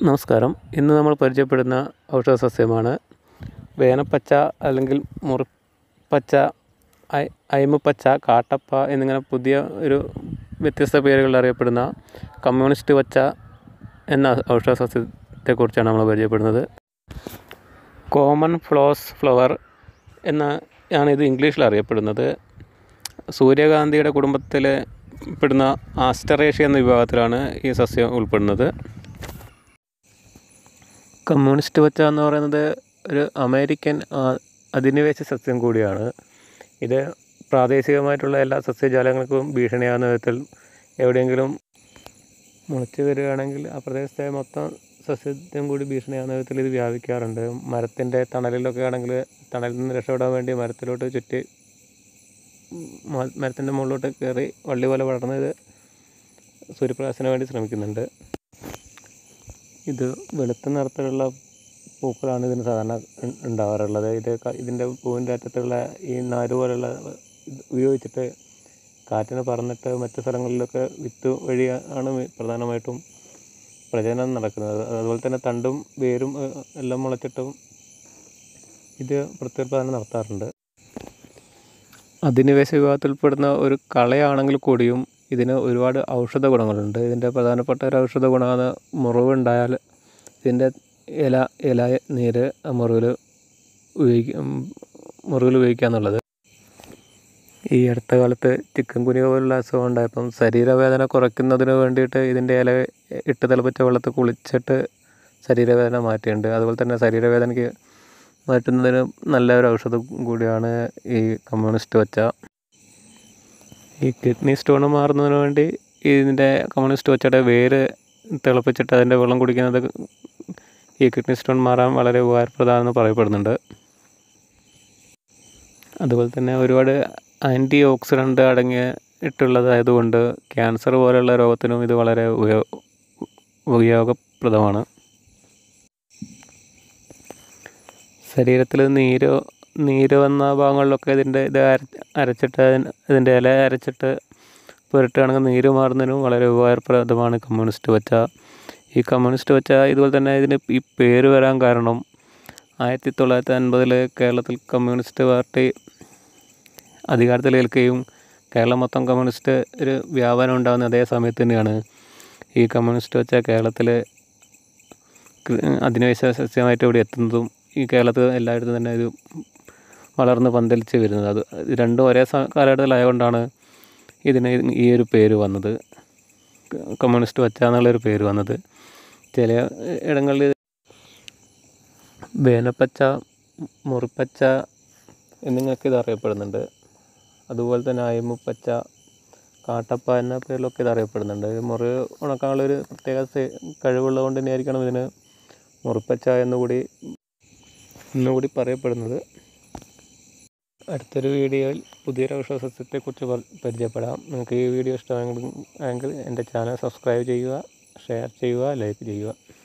നമസ്കാരം ഇന്ന് നമ്മൾ പരിചയപ്പെടുന്ന ഔഷധ സസ്യമാണ് വേനപ്പച്ച അല്ലെങ്കിൽ മുറിപ്പച്ച ഐ അയിമുപ്പച്ച കാട്ടപ്പ എന്നിങ്ങനെ പുതിയ ഒരു വ്യത്യസ്ത പേരുകളിൽ അറിയപ്പെടുന്ന കമ്മ്യൂണിസ്റ്റ് പച്ച എന്ന ഔഷധ സസ്യത്തെക്കുറിച്ചാണ് നമ്മൾ പരിചയപ്പെടുന്നത് കോമൺ ഫ്ലോസ് ഫ്ലവർ എന്ന ആണ് ഇത് ഇംഗ്ലീഷിൽ അറിയപ്പെടുന്നത് സൂര്യകാന്തിയുടെ കുടുംബത്തിൽ പെടുന്ന ആസ്റ്ററേഷ്യ എന്ന വിഭാഗത്തിലാണ് ഈ സസ്യം ഉൾപ്പെടുന്നത് കമ്മ്യൂണിസ്റ്റ് പച്ച എന്ന് പറയുന്നത് ഒരു അമേരിക്കൻ ആ, അധിനിവേശ സസ്യം കൂടിയാണ് ഇത് പ്രാദേശികമായിട്ടുള്ള എല്ലാ സസ്യജാലങ്ങൾക്കും ഭീഷണിയാകുന്ന വിധത്തിൽ എവിടെയെങ്കിലും മുളച്ച് വരികയാണെങ്കിൽ ആ പ്രദേശത്തെ മൊത്തം സസ്യത്തിനും കൂടി ഭീഷണിയാകുന്ന വിധത്തിൽ ഇത് വ്യാപിക്കാറുണ്ട് മരത്തിൻ്റെ തണലിലൊക്കെ ആണെങ്കിൽ തണലിൽ നിന്ന് രക്ഷപ്പെടാൻ വേണ്ടി മരത്തിലോട്ട് ചുറ്റി മരത്തിൻ്റെ മുകളിലോട്ട് കയറി വള്ളി പോലെ വളർന്ന് ഇത് സൂര്യപ്രകാശത്തിന് വേണ്ടി ശ്രമിക്കുന്നുണ്ട് ഇത് വെളുത്ത നിറത്തിലുള്ള പൂക്കളാണ് ഇതിന് സാധാരണ ഉ- ഉണ്ടാവാറുള്ളത് ഇത് ക- ഇതിൻ്റെ പൂവിൻ്റെ അറ്റത്തുള്ള ഈ നാര് പോലുള്ള ഇത് ഉപയോഗിച്ചിട്ട് കാറ്റിന് പറന്നിട്ട് മറ്റു സ്ഥലങ്ങളിലൊക്കെ വിത്ത് വഴി ആണ് മി- പ്രധാനമായിട്ടും പ്രജനനം നടക്കുന്നത് അതുപോലെ തന്നെ തണ്ടും വേരും ഏഹ്, എല്ലാം മുളച്ചിട്ടും ഇത് പ്രത്യുൽപാദനം നടത്താറുണ്ട് അധിനിവേശ വിഭാഗത്തിൽപ്പെടുന്ന ഒരു കളയാണെങ്കിൽ കൂടിയും ഇതിന് ഒരുപാട് ഔഷധ ഗുണങ്ങളുണ്ട് ഇതിൻ്റെ പ്രധാനപ്പെട്ട ഒരു ഔഷധ ഗുണമാണ് മുറിവുണ്ടായാൽ ഇതിൻ്റെ ഇല ഇല നീര് ആ മുറിവിൽ ഉപയോഗിക്കും മുറിവിൽ ഉപയോഗിക്കുക എന്നുള്ളത് ഈ അടുത്ത കാലത്ത് ചിക്കൻ കുനിയ പോലുള്ള അസുഖം ഉണ്ടായപ്പം ശരീരവേദന കുറയ്ക്കുന്നതിന് വേണ്ടിയിട്ട് ഇതിൻ്റെ ഇല ഇട്ട് തിളപ്പിച്ച വെള്ളത്തിൽ കുളിച്ചിട്ട് ശരീരവേദന മാറ്റിയിട്ടുണ്ട് അതുപോലെ തന്നെ ശരീരവേദനയ്ക്ക് മാറ്റുന്നതിന് നല്ല ഒരു ഔഷധം കൂടിയാണ് ഈ കമ്മ്യൂണിസ്റ്റ് വച്ച ഈ കിഡ്നി സ്റ്റോൺ മാറുന്നതിന് വേണ്ടി ഇതിൻ്റെ കമ്മ്യൂണിസ്റ്റ് വച്ചയുടെ വേര് തിളപ്പിച്ചിട്ട് അതിൻ്റെ വെള്ളം കുടിക്കുന്നത് ഈ കിഡ്നി സ്റ്റോൺ മാറാൻ വളരെ ഉപകാരപ്രദമാണെന്ന് പറയപ്പെടുന്നുണ്ട് അതുപോലെ തന്നെ ഒരുപാട് ആൻറ്റി ഓക്സിഡൻ്റ് അടങ്ങിയ ഇട്ടുള്ളതായതുകൊണ്ട് ക്യാൻസർ പോലെയുള്ള രോഗത്തിനും ഇത് വളരെ ഉപയോ ഉപയോഗപ്രദമാണ് ശരീരത്തിൽ നീര് നീര് വന്ന ഭാഗങ്ങളിലൊക്കെ ഇതിൻ്റെ ഇത് അര അരച്ചിട്ട് അതിന് ഇതിൻ്റെ ഇല അരച്ചിട്ട് പുരട്ടുകയാണെങ്കിൽ നീര് മാറുന്നതിനും വളരെ ഉപകാരപ്രദമാണ് കമ്മ്യൂണിസ്റ്റ് വച്ച ഈ കമ്മ്യൂണിസ്റ്റ് വച്ച ഇതുപോലെ തന്നെ ഇതിന് ഈ പേര് വരാൻ കാരണം ആയിരത്തി തൊള്ളായിരത്തി അൻപതിൽ കേരളത്തിൽ കമ്മ്യൂണിസ്റ്റ് പാർട്ടി അധികാരത്തിലേൽക്കുകയും കേരളം മൊത്തം കമ്മ്യൂണിസ്റ്റ് ഒരു വ്യാപനം ഉണ്ടാകുന്ന അതേ സമയത്ത് തന്നെയാണ് ഈ കമ്മ്യൂണിസ്റ്റ് വച്ച കേരളത്തിൽ അധിനിവേശ സസ്യമായിട്ട് ഇവിടെ എത്തുന്നതും ഈ കേരളത്തിൽ എല്ലായിടത്തും തന്നെ ഇത് വളർന്ന് പന്തലിച്ച് വരുന്നത് അത് ഇത് രണ്ടും ഒരേ സ- കാലഘട്ടത്തിലായതുകൊണ്ടാണ് ഇതിന് ഈ ഒരു പേര് വന്നത് കമ്മ്യൂണിസ്റ്റ് വച്ച എന്നുള്ളൊരു പേര് വന്നത് ചില ഇടങ്ങളിൽ വേനപ്പച്ച മുറിപ്പച്ച എന്നിങ്ങനെയൊക്കെ ഇത് അറിയപ്പെടുന്നുണ്ട് അതുപോലെ തന്നെ അയമുപ്പച്ച കാട്ടപ്പ എന്ന പേരിലൊക്കെ ഇത് അറിയപ്പെടുന്നുണ്ട് ഇത് മുറി ഉണക്കാനുള്ള ഒരു പ്രത്യേക സെ- കഴിവുള്ളത് കൊണ്ട് തന്നെയായിരിക്കണം ഇതിന് മുറിപ്പച്ച എന്നുകൂടി എന്നുകൂടി പറയപ്പെടുന്നത് അടുത്തൊരു വീഡിയോയിൽ പുതിയൊരു ഔഷധ സസ്യത്തെക്കുറിച്ച് പ- പരിചയപ്പെടാം നിങ്ങൾക്ക് ഈ വീഡിയോ ഇഷ്ടമായെങ്കിൽ എങ്കിൽ എൻ്റെ ചാനൽ സബ്സ്ക്രൈബ് ചെയ്യുക ഷെയർ ചെയ്യുക ലൈക്ക് ചെയ്യുക